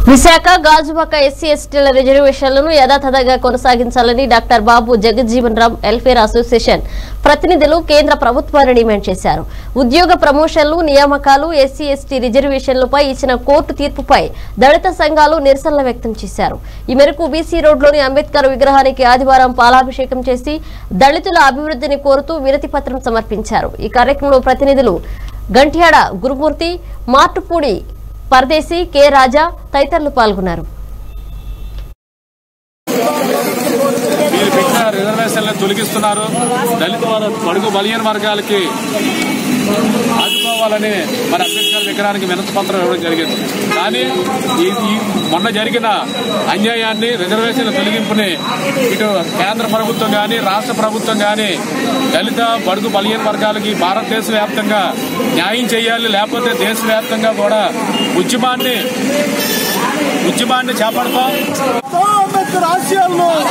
Visakha Gajuwaka SC ఎస్టీల రిజర్వేషన్లను యథాతథంగా కొనసాగించాలని doctor Babu Jagjivan Ram welfare association ప్రతినిధులు కేంద్ర ప్రభుత్వాన్ని డిమాండ్ చేశారు ఉద్యోగ ప్రమోషన్లు నియామకాలు ఎస్సీ ఎస్టీ రిజర్వేషన్లపై ఇచ్చిన కోర్టు తీర్పుపై దళిత సంఘాలు నిరసనలు వ్యక్తం చేశారు ఈ మేరకు బీసీ రోడ్లోని అంబేద్కర్ విగ్రహానికి ఆదివారం పాలాభిషేకం చేసి దళితుల అభివృద్ధిని కోరుతూ వినతి పత్రం సమర్పించారు ఈ కార్యక్రమంలో ప్రతినిధులు గంట్యాడ గురుమూర్తి మార్టుపూడి పరదేశీ కె రాజా తదితరులు పాల్గొన్నారు మీరు పెట్టిన రిజర్వేషన్లను తొలగిస్తున్నారు దళిత వారు బడుగు బలియన వర్గాలకి ఆదుకోవాలని మన అంబేద్కర్ విగ్రహానికి వినతి పత్రం ఇవ్వడం జరిగింది కానీ ఈ ఈ మొన్న జరిగిన అన్యాయాన్ని రిజర్వేషన్ల తొలగింపుని ఇటు కేంద్ర ప్రభుత్వం కానీ రాష్ట్ర ప్రభుత్వం కానీ దళిత బడుగు బలియన వర్గాలకి భారతదేశ వ్యాప్తంగా న్యాయం చేయాలి లేకపోతే దేశవ్యాప్తంగా కూడా ఉద్యమాన్ని ఉద్యమాన్ని చేపడతాం అంబేద్కర్ ఆశయాలను